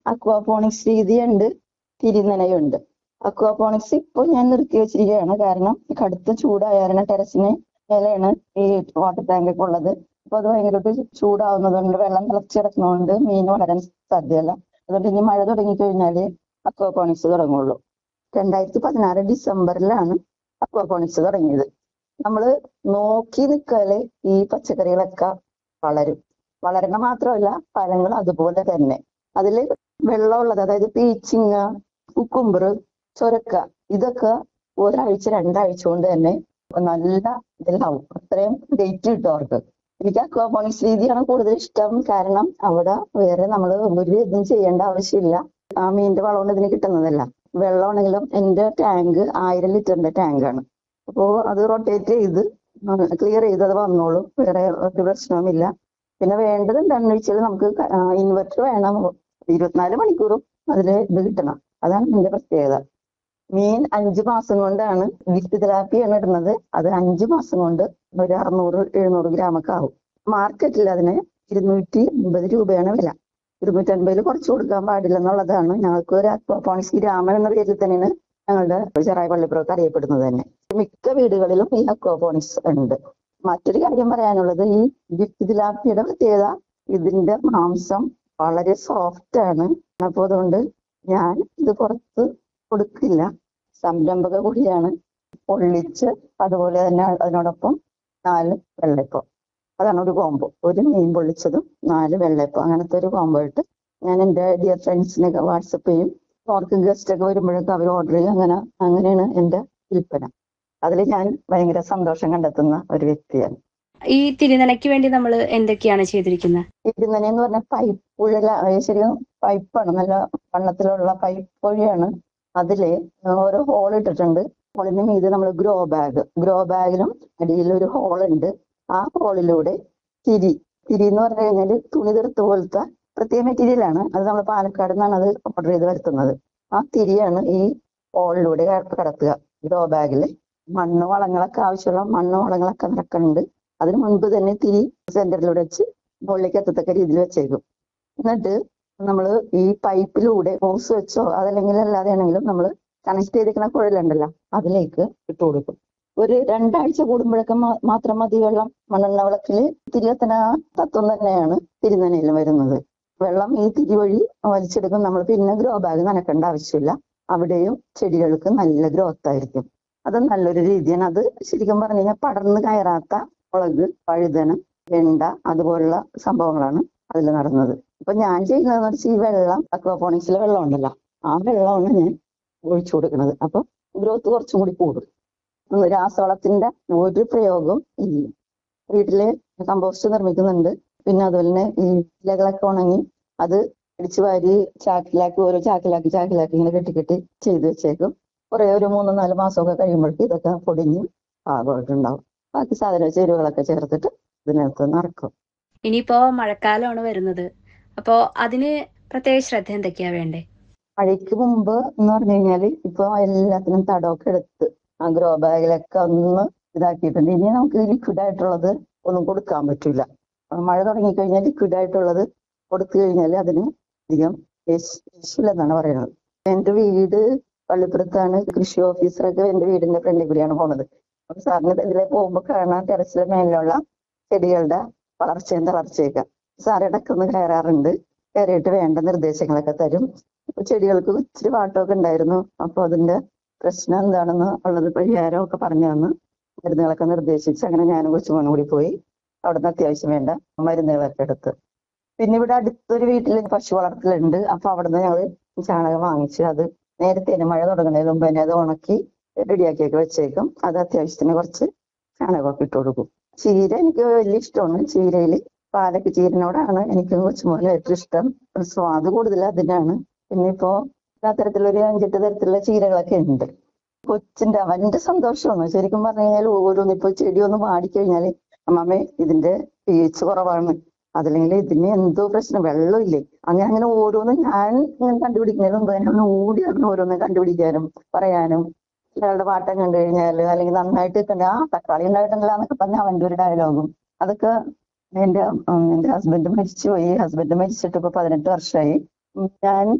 aquaponics രീതിയുണ്ട് തിരിനനയുണ്ട് aquaponics ഇപ്പോൾ ഞാൻ നിർത്തി വെച്ചിരിക്കുകയാണ് കാരണം കടുത്ത ചൂടായ കാരണം ടെറസിന് മേലെയാണ് ഈ വാട്ടർ ടാങ്ക് ഒക്കെ ഉള്ളത് അപ്പൊ അത് ഭയങ്കരമായിട്ട് ചൂടാവുന്നത് കൊണ്ട് വെള്ളം തിളച്ചിടക്കുന്നതുകൊണ്ട് മീൻ വളരാൻ സാധ്യമല്ല അതുകൊണ്ട് ഇനി മഴ തുടങ്ങി കഴിഞ്ഞാല് അക്വാപോണിക്സ് തുടങ്ങുള്ളൂ രണ്ടായിരത്തി പതിനാറ് ഡിസംബറിലാണ് അക്വാപോണിക്സ് തുടങ്ങിയത് നമ്മൾ നോക്കി നിൽക്കാല് ഈ പച്ചക്കറികളൊക്കെ വളരും വളരണ മാത്രമല്ല ഫലങ്ങൾ അതുപോലെ തന്നെ അതില് വെള്ളമുള്ളത് അതായത് പീച്ചിങ്ങ കുക്കുംബർ ചൊരക്ക ഇതൊക്കെ ഒരാഴ്ച രണ്ടാഴ്ച കൊണ്ട് തന്നെ നല്ല ഇതിലാവും അത്രയും ഡേറ്റ് കിട്ടും അവർക്ക് എനിക്ക് അക്വാപോണിക്സ് രീതിയാണ് കൂടുതൽ ഇഷ്ടം കാരണം അവിടെ വേറെ നമ്മൾ ഒരു ഇതും ചെയ്യേണ്ട ആവശ്യമില്ല ആ മീനിന്റെ വളമാണ് ഇതിന് കിട്ടുന്നതല്ല വെള്ളമാണെങ്കിലും എന്റെ ടാങ്ക് ആയിരം ലിറ്ററിന്റെ ടാങ്കാണ് അപ്പോ അത് റൊട്ടേറ്റ് ചെയ്ത് ക്ലിയർ ചെയ്ത് അത് വന്നോളും വേറെ ഒരു പ്രശ്നവുമില്ല പിന്നെ വേണ്ടത് എന്താണെന്ന് വെച്ചാൽ നമുക്ക് ഇൻവെർട്ടർ വേണം ഇരുപത്തിനാല് മണിക്കൂറും അതില് ഇത് കിട്ടണം അതാണ് ഇതിന്റെ പ്രത്യേകത മീൻ അഞ്ചു മാസം കൊണ്ടാണ് ഗിഫ്റ്റ് തെറാപ്പിയാണ് ഇടുന്നത് അത് അഞ്ചു മാസം കൊണ്ട് ഒരു അറുന്നൂറ് എഴുന്നൂറ് ഗ്രാം ഒക്കെ ആവും മാർക്കറ്റിൽ അതിന് ഇരുന്നൂറ്റി അമ്പത് രൂപയാണ് വില ഇരുന്നൂറ്റി അൻപതിൽ കുറച്ച് കൊടുക്കാൻ പാടില്ല എന്നുള്ളതാണ് ഞങ്ങൾക്ക് ഒരു അക്വാപോണിക്സ് ഗ്രാമം എന്ന പേരിൽ തന്നെയാണ് ഞങ്ങളുടെ ചെറായ പള്ളിപ്പുറമൊക്കെ അറിയപ്പെടുന്നത് തന്നെ മിക്ക വീടുകളിലും ഈ അക്വാപോണിക്സ് ഉണ്ട് മറ്റൊരു കാര്യം പറയാനുള്ളത് ഈ ഗിഫ്റ്റ് തിലാപ്പിയുടെ പ്രത്യേകത ഇതിന്റെ മാംസം വളരെ സോഫ്റ്റ് ആണ് അപ്പോൾ അതുകൊണ്ട് ഞാൻ ഇത് പുറത്ത് കൊടുക്കില്ല സംരംഭക കൂടിയാണ് പൊള്ളിച്ച് അതുപോലെ തന്നെ അതിനോടൊപ്പം നാല് വെള്ളയപ്പം അതാണ് ഒരു കോംബോ ഒരു മീൻ പൊള്ളിച്ചതും നാല് വെള്ളയപ്പം അങ്ങനത്തെ ഒരു കോംബോ ആയിട്ട് ഞാൻ എൻ്റെ ഡിയർ ഫ്രണ്ട്സിനൊക്കെ വാട്സപ്പ് ചെയ്യും അവർക്ക് ഗസ്റ്റ് ഒക്കെ വരുമ്പോഴൊക്കെ അവർ ഓർഡർ ചെയ്യും അങ്ങനെ അങ്ങനെയാണ് എൻ്റെ വിൽപ്പന അതിൽ ഞാൻ ഭയങ്കര സന്തോഷം കണ്ടെത്തുന്ന ഒരു വ്യക്തിയാണ് ഈ തിരുനലയ്ക്ക് വേണ്ടി നമ്മൾ എന്തൊക്കെയാണ് ചെയ്തിരിക്കുന്നത് ഇരുന്നനെ എന്ന് പറഞ്ഞ പൈപ്പ് ഉഴല ശരിക്കും പൈപ്പാണ് നല്ല വണ്ണത്തിലുള്ള പൈപ്പ് വഴിയാണ് അതില് ഓരോ ഹോൾ ഇട്ടിട്ടുണ്ട് ഹോളിന് മീത് നമ്മൾ ഗ്രോ ബാഗ് ഗ്രോ ബാഗിലും അടിയിൽ ഒരു ഹോൾ ഉണ്ട് ആ ഹോളിലൂടെ തിരി തിരി എന്ന് പറഞ്ഞു കഴിഞ്ഞാൽ തുണി തീർത്ത് പോലത്തെ പ്രത്യേക മെറ്റീരിയലാണ് അത് നമ്മൾ പാലക്കാട് നിന്നാണ് അത് ഓർഡർ ചെയ്ത് വരുത്തുന്നത് ആ തിരിയാണ് ഈ ഹോളിലൂടെ കടത്തുക ഗ്രോ ബാഗിൽ മണ്ണ് വളങ്ങളൊക്കെ ആവശ്യമുള്ള മണ്ണ് വളങ്ങളൊക്കെ നിറക്കുന്നുണ്ട് അതിന് മുൻപ് തന്നെ തിരി സെന്ററിലൂടെ വെച്ച് മുകളിലേക്ക് എത്തത്തക്ക രീതിയിൽ വെച്ചേക്കും എന്നിട്ട് നമ്മൾ ഈ പൈപ്പിലൂടെ ഹോസ് വെച്ചോ അതല്ലെങ്കിൽ അല്ലാതെ ആണെങ്കിലും നമ്മൾ കണക്ട് ചെയ്തിരിക്കുന്ന കുഴലുണ്ടല്ലോ അതിലേക്ക് ഇട്ട് കൊടുക്കും ഒരു രണ്ടാഴ്ച കൂടുമ്പോഴൊക്കെ മാത്രം മതി വെള്ളം മണ്ണെണ്ണ വിളക്കില് തിരികത്തന തത്വം തന്നെയാണ് തിരുനനയിൽ വരുന്നത് വെള്ളം ഈ തിരി വഴി വലിച്ചെടുക്കും നമ്മൾ പിന്നെ ഗ്രോ ബാഗ് നനക്കേണ്ട ആവശ്യമില്ല അവിടെയും ചെടികൾക്ക് നല്ല ഗ്രോത്ത് ആയിരിക്കും അത് നല്ലൊരു രീതിയാണ് അത് ശരിക്കും പറഞ്ഞു കഴിഞ്ഞാൽ പടർന്ന് കയറാത്ത മുളക് വഴുതന വെണ്ട അതുപോലുള്ള സംഭവങ്ങളാണ് അതിൽ നടന്നത് അപ്പൊ ഞാൻ ചെയ്യുന്നതെന്ന് വെച്ചാൽ ഈ വെള്ളം അക്വാപോണിക്സിലെ വെള്ളം ഉണ്ടല്ലോ ആ വെള്ളമാണ് ഞാൻ ഒഴിച്ചു കൊടുക്കുന്നത് അപ്പൊ ഗ്രോത്ത് കുറച്ചും കൂടി കൂടും രാസവളത്തിന്റെ ഒരു പ്രയോഗവും ഇല്ല വീട്ടില് കമ്പോസ്റ്റ് നിർമ്മിക്കുന്നുണ്ട് പിന്നെ അതുപോലെ തന്നെ ഈ ഇലകളൊക്കെ ഉണങ്ങി അത് ഇടിച്ചു വാരി ചാക്കിലാക്കി ഓരോ ചാക്കിലാക്കി ചാക്കിലാക്കി ഇങ്ങനെ കെട്ടി കെട്ടി ചെയ്തു വെച്ചേക്കും കുറെ ഒരു മൂന്ന് നാല് മാസമൊക്കെ കഴിയുമ്പോഴേക്കും ഇതൊക്കെ പൊടിഞ്ഞ് പാകമായിട്ടുണ്ടാവും ബാക്കി സാധന ചേരുവകളൊക്കെ ചേർത്തിട്ട് ഇതിനകത്ത് നിറക്കും ഇനിയിപ്പോ മഴക്കാലമാണ് വരുന്നത് അപ്പോ അതിന് പ്രത്യേക ശ്രദ്ധ എന്തൊക്കെയാ വേണ്ടേ മഴയ്ക്ക് മുമ്പ് എന്ന് പറഞ്ഞു കഴിഞ്ഞാല് ഇപ്പൊ എല്ലാത്തിനും തടമൊക്കെ എടുത്ത് ആ ഗ്രോ ബാഗിലൊക്കെ ഒന്ന് ഇതാക്കിയിട്ടുണ്ട് ഇനി നമുക്ക് ലിക്വിഡ് ആയിട്ടുള്ളത് ഒന്നും കൊടുക്കാൻ പറ്റില്ല മഴ തുടങ്ങിക്കഴിഞ്ഞാൽ ലിക്വിഡ് ആയിട്ടുള്ളത് കൊടുത്തു കഴിഞ്ഞാൽ അതിന് അധികം യേശുലെന്നാണ് പറയുന്നത് എന്റെ വീട് പള്ളിപ്പുറത്താണ് കൃഷി ഓഫീസറൊക്കെ എന്റെ വീടിന്റെ ഫ്രണ്ടിൽ കൂടിയാണ് പോണത് അപ്പൊ സാറിന് ഇതിലെ പോകുമ്പോൾ കാണാൻ ടെറസിലെ മേലിലുള്ള ചെടികളുടെ വളർച്ചയും തളർച്ചയൊക്കെ സാർ ഇടക്കൊന്ന് കയറാറുണ്ട് കയറിയിട്ട് വേണ്ട നിർദ്ദേശങ്ങളൊക്കെ തരും ഇപ്പൊ ചെടികൾക്ക് ഇച്ചിരി വാട്ടമൊക്കെ ഉണ്ടായിരുന്നു അപ്പൊ അതിന്റെ പ്രശ്നം എന്താണെന്ന് ഉള്ളത് പരിഹാരം ഒക്കെ പറഞ്ഞു തന്ന് മരുന്നുകളൊക്കെ നിർദ്ദേശിച്ച് അങ്ങനെ ഞാനും കൊച്ചുമോനും കൂടി പോയി അവിടുന്ന് അത്യാവശ്യം വേണ്ട മരുന്നുകളൊക്കെ എടുത്ത് പിന്നെ ഇവിടെ അടുത്തൊരു വീട്ടിൽ പശു വളർത്തലുണ്ട് അപ്പൊ അവിടുന്ന് ഞങ്ങൾ ചാണകം വാങ്ങിച്ച് അത് നേരത്തെ തന്നെ മഴ തുടങ്ങുന്നതിന് മുമ്പ് തന്നെ അത് ഉണക്കി റെഡിയാക്കിയൊക്കെ വെച്ചേക്കും അത് അത്യാവശ്യത്തിന് കുറച്ച് ചാണകമൊക്കെ ഇട്ട് കൊടുക്കും ചീര എനിക്ക് വലിയ ഇഷ്ടമാണ് ചീരയിൽ പാലക്ക് ചീരനോടാണ് എനിക്ക് കൊച്ചുമോനും ഏറ്റവും ഇഷ്ടം സ്വാദ് കൂടുതൽ അതിനാണ് പിന്നെ ഇപ്പോ എല്ലാ തരത്തിലൊരു അഞ്ചെട്ട് തരത്തിലുള്ള ചീരകളൊക്കെ ഉണ്ട് കൊച്ചിന്റെ അവന്റെ സന്തോഷമാണ് ശരിക്കും പറഞ്ഞു കഴിഞ്ഞാൽ ഓരോന്ന് ഇപ്പൊ ചെടി ഒന്ന് വാടിക്കഴിഞ്ഞാല് അമ്മമ്മേ ഇതിന്റെ പി എച്ച് കുറവാണ് അതല്ലെങ്കിൽ ഇതിന് എന്തോ പ്രശ്നം വെള്ളമില്ലേ അങ്ങനെ അങ്ങനെ ഓരോന്നും ഞാൻ ഇങ്ങനെ കണ്ടുപിടിക്കുന്നതിന് മുമ്പ് തന്നെ ഒന്ന് ഓടി നടന്ന് ഓരോന്ന് കണ്ടുപിടിക്കാനും പറയാനും ഒരാളുടെ പാട്ടം കണ്ടു കഴിഞ്ഞാല് അല്ലെങ്കിൽ നന്നായിട്ട് കണ്ട ആ തക്കാളി ഉണ്ടായിട്ടില്ല എന്നൊക്കെ പറഞ്ഞ അവന്റെ ഒരു ഡയലോഗും അതൊക്കെ എന്റെ ഉം, എന്റെ ഹസ്ബൻഡ് മരിച്ചുപോയി ഹസ്ബൻഡ് മരിച്ചിട്ട് ഇപ്പൊ പതിനെട്ട് വർഷമായി ഉം, ഞാൻ